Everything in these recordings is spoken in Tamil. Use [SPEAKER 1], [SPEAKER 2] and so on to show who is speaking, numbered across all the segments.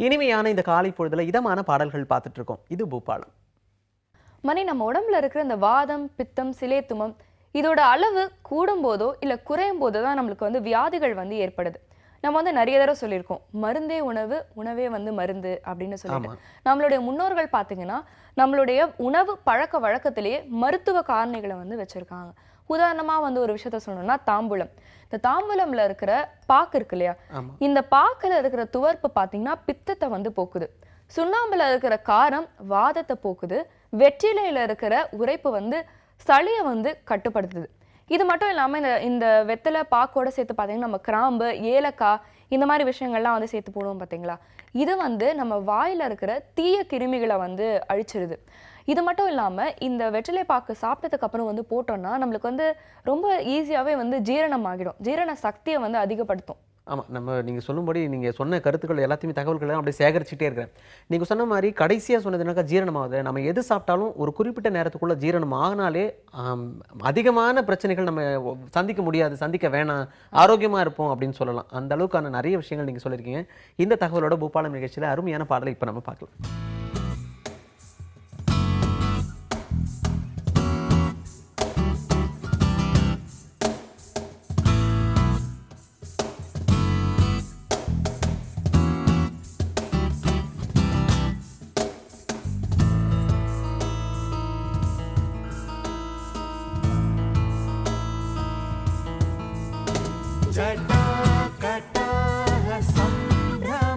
[SPEAKER 1] இனிமையான இந்த காலை பொழுதுல இதமான பாடல்கள் பார்த்துட்டு இருக்கோம் இது பூபாலம்
[SPEAKER 2] மணி நம்ம உடம்புல இருக்கிற இந்த வாதம் பித்தம் சிலேத்துமம் இதோட அளவு கூடும்போதோ இல்லை குறையும் போதோ தான் நம்மளுக்கு வந்து வியாதிகள் வந்து ஏற்படுது நம்ம வந்து நிறைய தடவை சொல்லியிருக்கோம் மருந்தே உணவு உணவே வந்து மருந்து அப்படின்னு சொல்லிட்டு
[SPEAKER 1] ஆமா.
[SPEAKER 2] நம்மளுடைய முன்னோர்கள் பார்த்தீங்கன்னா நம்மளுடைய உணவு பழக்க வழக்கத்திலேயே மருத்துவ காரணிகளை வந்து வச்சிருக்காங்க உதாரணமா வந்து ஒரு விஷயத்த சொல்லணும்னா தாம்பூலம் இந்த தாம்பூலம்ல இருக்கிற பாக்கு இருக்கு இல்லையா
[SPEAKER 1] ஆமா
[SPEAKER 2] இந்த பாக்குல இருக்கிற துவர்ப்பு பார்த்தீங்கன்னா பித்தத்தை வந்து போக்குது சுண்ணாம்புல இருக்கிற காரம் வாதத்தை போக்குது வெற்றிலையில இருக்கிற உரைப்பு வந்து சளியை வந்து கட்டுப்படுத்துது இது மட்டும் இல்லாம இந்த இந்த வெத்தலை பாக்கோட சேர்த்து பார்த்தீங்கன்னா நம்ம கிராம்பு ஏலக்காய் இந்த மாதிரி விஷயங்கள்லாம் வந்து சேர்த்து போடுவோம் பார்த்தீங்களா இது வந்து நம்ம வாயில இருக்கிற தீய கிருமிகளை வந்து அழிச்சிருது இது மட்டும் இல்லாம இந்த வெற்றிலை பாக்கு சாப்பிட்டதுக்கு அப்புறம் வந்து போட்டோம்னா நம்மளுக்கு வந்து ரொம்ப ஈஸியாவே வந்து ஜீரணம் ஆகிடும் ஜீரண சக்தியை வந்து அதிகப்படுத்தும்
[SPEAKER 1] ஆமா நம்ம நீங்க சொல்லும்படி நீங்க சொன்ன கருத்துக்கள் எல்லாத்தையுமே தகவல்களை எல்லாம் அப்படியே சேகரிச்சுட்டே இருக்கிறேன் நீங்க சொன்ன மாதிரி கடைசியா சொன்னதுனாக்கா ஜீரணமாகுது நம்ம எது சாப்பிட்டாலும் ஒரு குறிப்பிட்ட நேரத்துக்குள்ள ஜீரணம் ஆகினாலே ஆம், அதிகமான பிரச்சனைகள் நம்ம சந்திக்க முடியாது சந்திக்க வேணாம் ஆரோக்கியமா இருப்போம் அப்படின்னு சொல்லலாம் அந்த அளவுக்கான நிறைய விஷயங்கள் நீங்க சொல்லியிருக்கீங்க இந்த தகவலோட பூபாலம் நிகழ்ச்சியில அருமையான பாடலை இப்ப நம்ம பார்க்கலாம்
[SPEAKER 3] जटाकटाः सम्भ्रम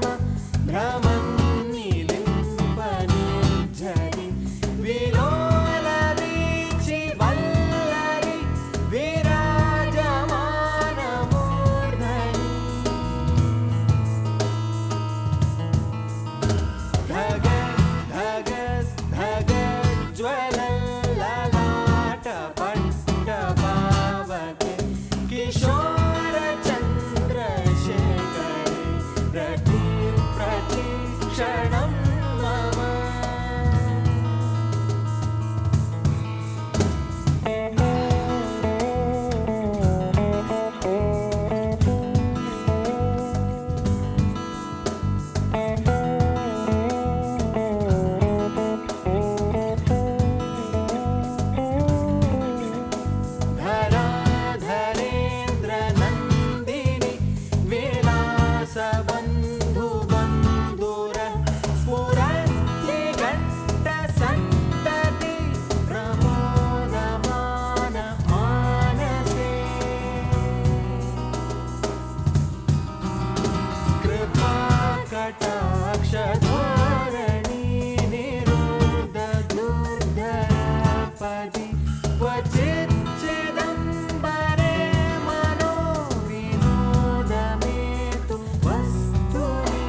[SPEAKER 3] भ्रमन्निलिम्पनिर्झरि विलोलवीचि वल्लरि विराजमानमूर्धनि धग धग धग ज्वलल्ललाटपट्टपावके किशोरचन्द्रशेखरे रतिप्रतीक्षणं मम धराधरेन्द्रनन्दिनि विलासबन्धुबन्धुर स्फुरन्तिघण्टसन्तति प्रमोदमान मानसे कृपाकटाक्षधोरणी निरुद्धदुर्धरापदि क्वचिच्चिदम्बरे मनो विनोदमेतु वस्तुनि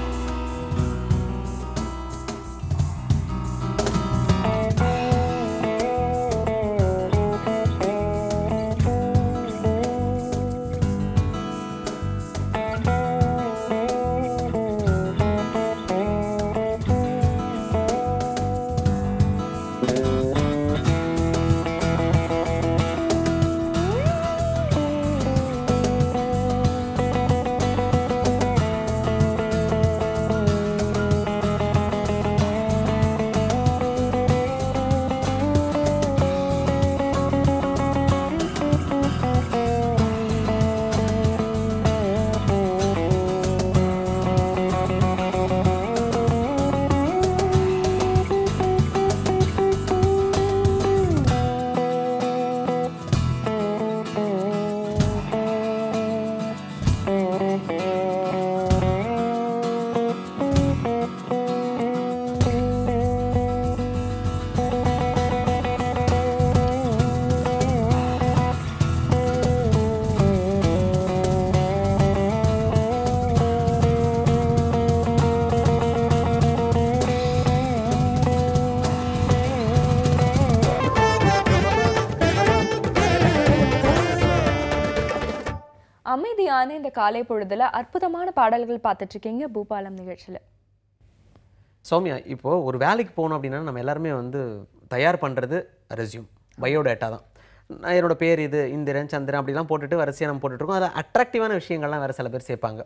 [SPEAKER 2] அமைதியான இந்த காலை பொழுதுல அற்புதமான பாடல்கள் பார்த்துட்டு இருக்கீங்க பூபாலம் நிகழ்ச்சியில
[SPEAKER 1] சௌமியா இப்போ ஒரு வேலைக்கு போகணும் அப்படின்னா நம்ம எல்லாருமே வந்து தயார் பண்ணுறது ரெஸ்யூம் பயோடேட்டா தான் நான் என்னோட பேர் இது இந்திரன் சந்திரன் அப்படிலாம் போட்டுட்டு வரிசையாக நம்ம போட்டுட்ருக்கோம் அதில் அட்ராக்டிவான விஷயங்கள்லாம் வேறு சில பேர் சேர்ப்பாங்க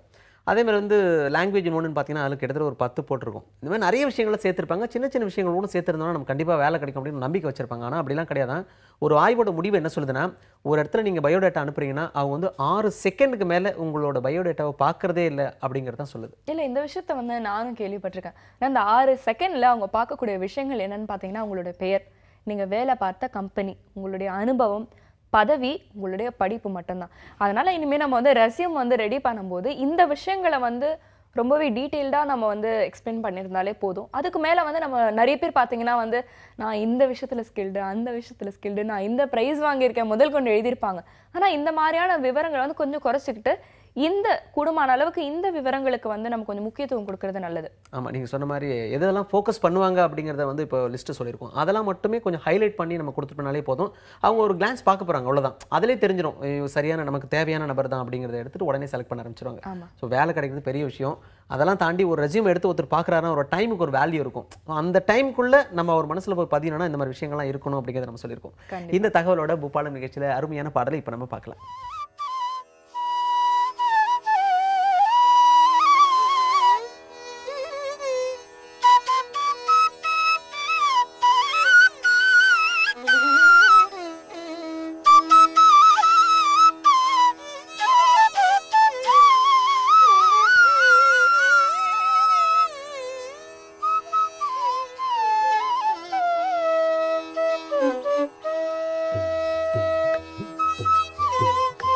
[SPEAKER 1] அதே மாதிரி வந்து லாங்குவேஜ் ஒன்றுன்னு பார்த்தீங்கன்னா அதில் கிட்டத்தட்ட ஒரு பத்து போட்டிருக்கும் இந்த மாதிரி நிறைய விஷயங்களை சேர்த்துருப்பாங்க சின்ன சின்ன விஷயங்கள் கூட சேர்த்துருந்தோம்னா நம்ம கண்டிப்பாக வேலை கிடைக்கும் அப்படின்னு நம்பிக்கை வச்சிருப்பாங்க ஆனால் அப்படிலாம் கிடையாதான் ஒரு ஆய்வோட முடிவு என்ன சொல்லுதுன்னா ஒரு இடத்துல நீங்கள் பயோடேட்டா அனுப்புறீங்கன்னா அவங்க வந்து ஆறு செகண்டுக்கு மேலே உங்களோட பயோடேட்டாவை பார்க்குறதே இல்லை அப்படிங்கிறது தான் சொல்லுது
[SPEAKER 2] இல்லை இந்த விஷயத்த வந்து நானும் கேள்விப்பட்டிருக்கேன் ஆனா அந்த ஆறு செகண்ட்ல அவங்க பார்க்கக்கூடிய விஷயங்கள் என்னன்னு பார்த்தீங்கன்னா உங்களுடைய பெயர் நீங்க வேலை பார்த்த கம்பெனி உங்களுடைய அனுபவம் பதவி உங்களுடைய படிப்பு மட்டும்தான் அதனால இனிமேல் நம்ம வந்து ரெசியூம் வந்து ரெடி பண்ணும்போது இந்த விஷயங்களை வந்து ரொம்பவே டீட்டெயில்டாக நம்ம வந்து எக்ஸ்பிளைன் பண்ணியிருந்தாலே போதும் அதுக்கு மேலே வந்து நம்ம நிறைய பேர் பார்த்தீங்கன்னா வந்து நான் இந்த விஷயத்தில் ஸ்கில்டு அந்த விஷயத்தில் ஸ்கில்டு நான் இந்த ப்ரைஸ் வாங்கியிருக்கேன் முதல் கொண்டு எழுதியிருப்பாங்க ஆனால் இந்த மாதிரியான விவரங்களை வந்து கொஞ்சம் குறைச்சிக்கிட்டு இந்த கூடுமான அளவுக்கு இந்த விவரங்களுக்கு வந்து நம்ம கொஞ்சம் முக்கியத்துவம் கொடுக்கறது நல்லது
[SPEAKER 1] ஆமாம் நீங்கள் சொன்ன மாதிரி எதெல்லாம் ஃபோக்கஸ் பண்ணுவாங்க அப்படிங்கிறத வந்து இப்போ லிஸ்ட்டு சொல்லியிருக்கோம் அதெல்லாம் மட்டுமே கொஞ்சம் ஹைலைட் பண்ணி நம்ம கொடுத்துட்டோம்னாலே போதும் அவங்க ஒரு கிளான்ஸ் பார்க்க போகிறாங்க அவ்வளோதான் அதிலே தெரிஞ்சிடும் இவன் சரியான நமக்கு தேவையான நபர் தான் அப்படிங்கிறத எடுத்துட்டு உடனே செலக்ட் பண்ண ஆரம்பிச்சிருவாங்க
[SPEAKER 2] ஆமா
[SPEAKER 1] ஸோ வேலை கிடைக்கிறது பெரிய விஷயம் அதெல்லாம் தாண்டி ஒரு ரெசியூம் எடுத்து ஒருத்தர் பார்க்குறாருன்னா ஒரு டைமுக்கு ஒரு வேல்யூ இருக்கும் அந்த டைமுக்குள்ளே நம்ம ஒரு மனசில் போய் பதியணும்னா இந்த மாதிரி விஷயங்கள்லாம் இருக்கணும் அப்படிங்கிறத நம்ம சொல்லியிருக்கோம்
[SPEAKER 2] கண்டிப்பா.
[SPEAKER 1] இந்த தகவலோட பூபாலம் நிகழ்ச்சியில் அருமையான பாடலை இப்போ நம்ம பார்க்கலாம்
[SPEAKER 4] Thank you.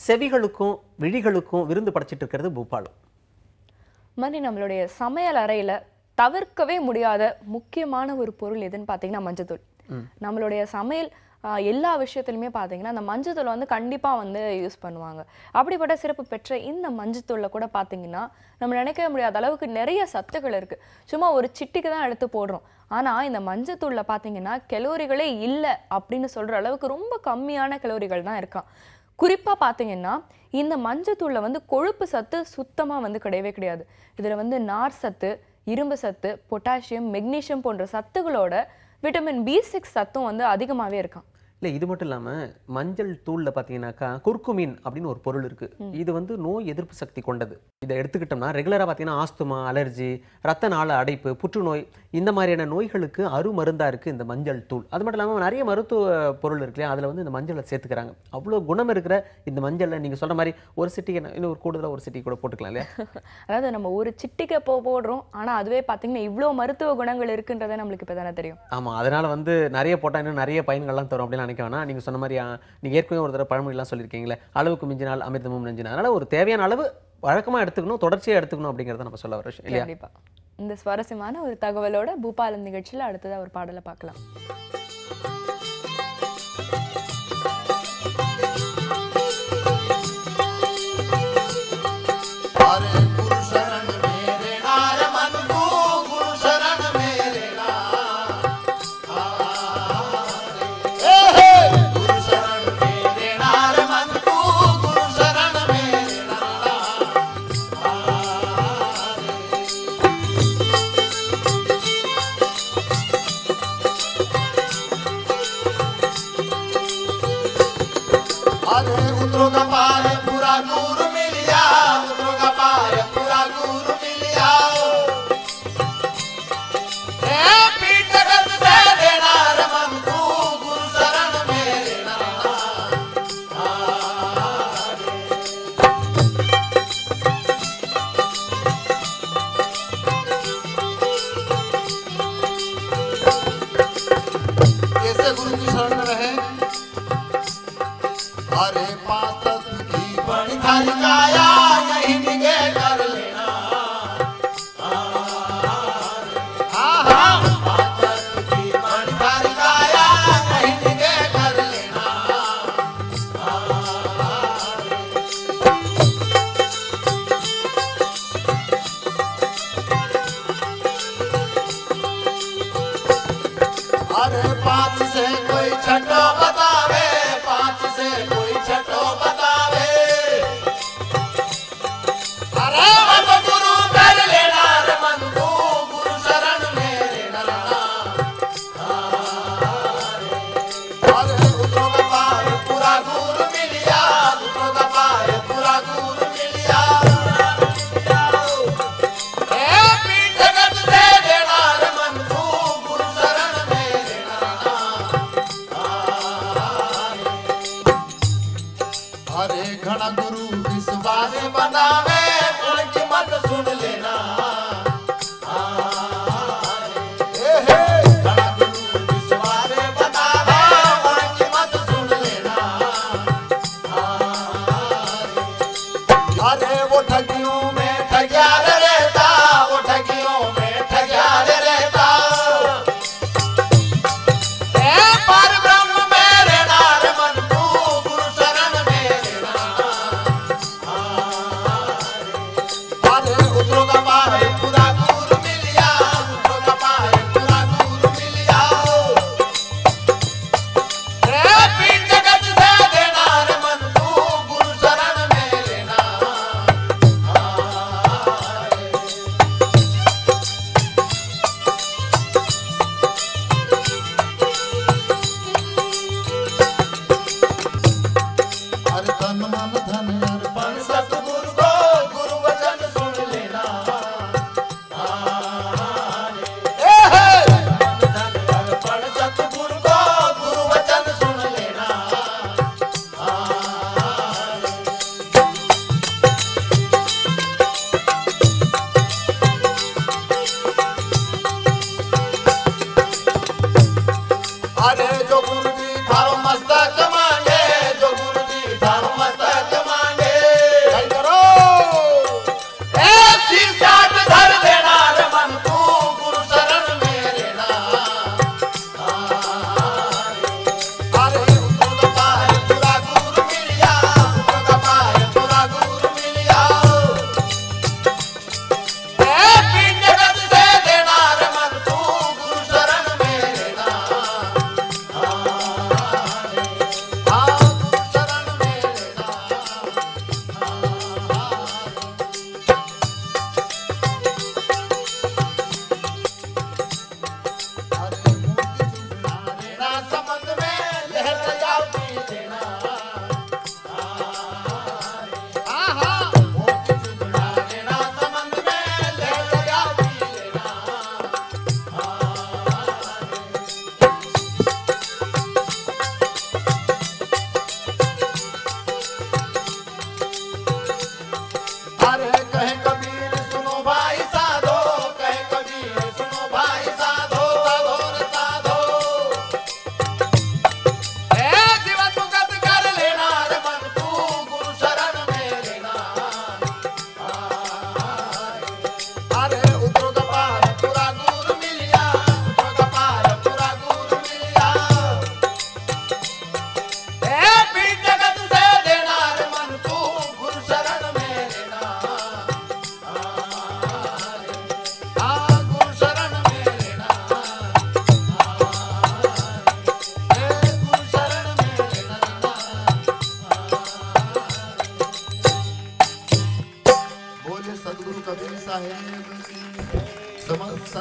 [SPEAKER 1] செவிகளுக்கும் விழிகளுக்கும் விருந்து படைச்சிட்டு இருக்கிறது பூபாலம்
[SPEAKER 2] மாதிரி நம்மளுடைய சமையல் அறையில தவிர்க்கவே முடியாத முக்கியமான ஒரு பொருள் எதுன்னு பார்த்தீங்கன்னா மஞ்சத்தூள் நம்மளுடைய சமையல் ஆஹ், எல்லா விஷயத்துலையுமே பார்த்தீங்கன்னா அந்த மஞ்சத்தூளை வந்து கண்டிப்பாக வந்து யூஸ் பண்ணுவாங்க அப்படிப்பட்ட சிறப்பு பெற்ற இந்த மஞ்சத்தூளில் கூட பார்த்தீங்கன்னா நம்ம நினைக்கவே முடியாத அளவுக்கு நிறைய சத்துக்கள் இருக்கு சும்மா ஒரு சிட்டிக்கு தான் எடுத்து போடுறோம் ஆனால் இந்த மஞ்சத்தூளில் பார்த்தீங்கன்னா கெலோரிகளே இல்லை அப்படின்னு சொல்கிற அளவுக்கு ரொம்ப கம்மியான கெலோரிகள் தான் இருக்கான் குறிப்பாக பார்த்தீங்கன்னா இந்த மஞ்சத்தூளில் வந்து கொழுப்பு சத்து சுத்தமாக வந்து கிடையவே கிடையாது இதில் வந்து நார் சத்து இரும்பு சத்து பொட்டாசியம் மெக்னீசியம் போன்ற சத்துகளோட விட்டமின் பி சிக்ஸ் சத்தும் வந்து அதிகமாகவே இருக்கான்
[SPEAKER 1] இல்லை இது மட்டும் இல்லாமல் மஞ்சள் தூளில் பார்த்தீங்கன்னாக்கா குர்குமின் அப்படின்னு ஒரு பொருள் இருக்குது இது வந்து நோய் எதிர்ப்பு சக்தி கொண்டது இதை எடுத்துக்கிட்டோம்னா ரெகுலராக பார்த்தீங்கன்னா ஆஸ்துமா அலர்ஜி ரத்த நாள அடைப்பு புற்றுநோய் இந்த மாதிரியான நோய்களுக்கு அருமருந்தாக இருக்குது இந்த மஞ்சள் தூள் அது மட்டும் இல்லாமல் நிறைய மருத்துவ பொருள் இருக்கு இல்லையா அதில் வந்து இந்த மஞ்சளை சேர்த்துக்கிறாங்க அவ்வளோ குணம் இருக்கிற இந்த மஞ்சளில் நீங்கள் சொல்கிற மாதிரி ஒரு சிட்டிக்கு இன்னும் ஒரு கூடுதலாக ஒரு சிட்டி கூட போட்டுக்கலாம் இல்லையா
[SPEAKER 2] அதாவது நம்ம ஒரு சிட்டிக்கு போ போடுறோம் ஆனால் அதுவே பார்த்தீங்கன்னா இவ்வளோ மருத்துவ குணங்கள் இருக்குன்றதே நம்மளுக்கு இப்போ தானே தெரியும்
[SPEAKER 1] ஆமாம் அதனால் வந்து நிறைய போட்டால் இன்னும் நிறைய பயன்கள்லாம் தரும் அப்படின்னு நினைக்க வேணாம் நீங்கள் சொன்ன மாதிரி நீங்கள் ஏற்கனவே ஒரு தடவை பழமொழிலாம் சொல்லியிருக்கீங்களே அளவுக்கு மிஞ்சினால் அமிர்தமும் நெஞ்சினால் அதனால் ஒரு தேவையான அளவு வழக்கமாக எடுத்துக்கணும் தொடர்ச்சியாக எடுத்துக்கணும் அப்படிங்கிறத நம்ம சொல்ல வர விஷயம் இல்லையா
[SPEAKER 2] கண்டிப்பா இந்த சுவாரஸ்யமான ஒரு தகவலோட பூபாலம் நிகழ்ச்சியில் அடுத்ததா ஒரு பாடலை பார்க்கலாம்
[SPEAKER 4] हरे गुरु शरण मेरे नार मन को गुरु शरण मेरे नार हे हे गुरु शरण मेरे नार मन को गुरु शरण मेरे नार अरे उतरो का पार पूरा गुरु मिल गया उतरो का पार पूरा गुरु मिल गया ए पीठ जगत से देना रमन को गुरु शरण मेरे नाम कैसे गुरु की शरण में रहे अरे पांच तत्व की बड़ी थारी काया यही निगे कर लेना हाँ हाँ पांच तत्व की बड़ी थारी काया यही निगे कर लेना अरे पांच से कोई छठो बतावे पांच से कोई छठो बतावे अरे मत गुरु कर लेना रे मन को गुरु शरण मेरे नाम अरे उतरो का पार पूरा गुरु मिल गया उतरो का पार पूरा गुरु मिल गया ए पीठ जगत से देना रे मन को गुरु शरण मेरे नाम अरे घना गुरु विश्वास बनावे उनकी मत सुन लेना ए हे घना गुरु विश्वास बनावे उनकी मत सुन लेना अरे वो ठगियों में ठगियार रहता वो ठगियों में ठगियार रहता ए पर ब्रह्म मेरे नार मन को गुरु शरण मेरे नाम अरे उतरो का पार पूरा गुरु मिल गया उतरो का पार पूरा गुरु मिल गया रे पीठ जगत से देना रे मन को गुरु शरण मेरे नाम अरे तन मन धन अर्पण सतगुरु को गुरु वचन सुन लेना ए हे! तन मन धन अर्पण सतगुरु को गुरु वचन सुन लेना अरे जो गुरु जी थारो मस्तक मांगे जो गुरु जी थारो मस्तक मांगे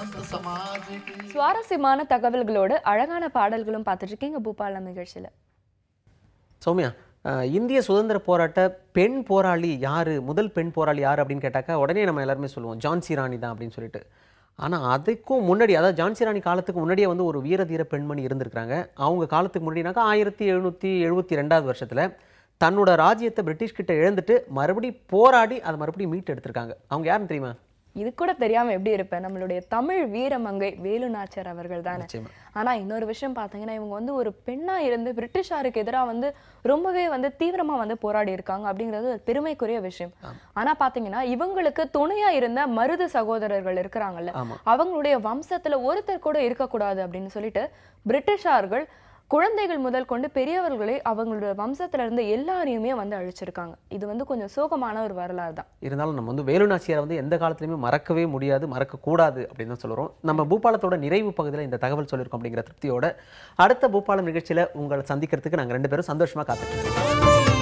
[SPEAKER 4] संत समाज की
[SPEAKER 2] சுவாரஸ்யமான தகவல்களோடு அழகான பாடல்களும் பார்த்துட்டு இருக்கீங்க பூபாலம் நிகழ்ச்சியில
[SPEAKER 1] சௌமியா அஹ், இந்திய சுதந்திர போராட்ட பெண் போராளி யாரு முதல் பெண் போராளி யார் அப்படின்னு கேட்டாக்கா உடனே நம்ம எல்லாருமே சொல்லுவோம் ஜான்சி ராணி தான் அப்படின்னு சொல்லிட்டு ஆனால் அதுக்கும் முன்னாடி அதாவது ஜான்சி ராணி காலத்துக்கு முன்னாடியே வந்து ஒரு வீரதீர பெண்மணி இருந்திருக்கிறாங்க அவங்க காலத்துக்கு முன்னாடினாக்கா ஆயிரத்தி எழுநூற்றி எழுபத்தி ரெண்டாவது வருஷத்தில் தன்னோட ராஜ்யத்தை பிரிட்டிஷ் கிட்ட இழந்துட்டு மறுபடியும் போராடி அதை மறுபடியும் மீட்டு எடுத்திருக்காங்க அவங்க யாருன்னு தெரியுமா
[SPEAKER 2] இது கூட தெரியாம எப்படி இருப்பேன் நம்மளுடைய தமிழ் வீரமங்கை வேலு நாச்சியார் அவர்கள் தானே
[SPEAKER 1] நிச்சயமா
[SPEAKER 2] ஆனா இன்னொரு விஷயம் பார்த்தீங்கன்னா இவங்க வந்து ஒரு பெண்ணா இருந்து பிரிட்டிஷாருக்கு எதிரா வந்து ரொம்பவே வந்து தீவிரமா வந்து போராடி இருக்காங்க அப்படிங்கிறது ஒரு பெருமைக்குரிய விஷயம் ஆனா பாத்தீங்கன்னா இவங்களுக்கு துணையா இருந்த மருது சகோதரர்கள் இருக்கிறாங்கல்ல
[SPEAKER 1] ஆமா.
[SPEAKER 2] அவங்களுடைய வம்சத்துல ஒருத்தர் கூட இருக்கக்கூடாது அப்படின்னு சொல்லிட்டு பிரிட்டிஷார்கள் குழந்தைகள் முதல் கொண்டு பெரியவர்களை அவங்களுடைய வம்சத்துல இருந்து எல்லாரையுமே வந்து அழிச்சிருக்காங்க இது வந்து கொஞ்சம் சோகமான ஒரு வரலாறு தான்
[SPEAKER 1] இருந்தாலும் நம்ம வந்து வேலுநாச்சியாரை வந்து எந்த காலத்துலையுமே மறக்கவே முடியாது மறக்கக்கூடாது அப்படின்னு தான் சொல்கிறோம் நம்ம பூபாலத்தோட நிறைவு பகுதியில் இந்த தகவல் சொல்லியிருக்கோம் அப்படிங்கிற திருப்தியோட அடுத்த பூபாலம் நிகழ்ச்சியில் உங்களை சந்திக்கிறதுக்கு நாங்கள் ரெண்டு பேரும் சந்தோஷமாக காத்துட்டு இருக்கோம்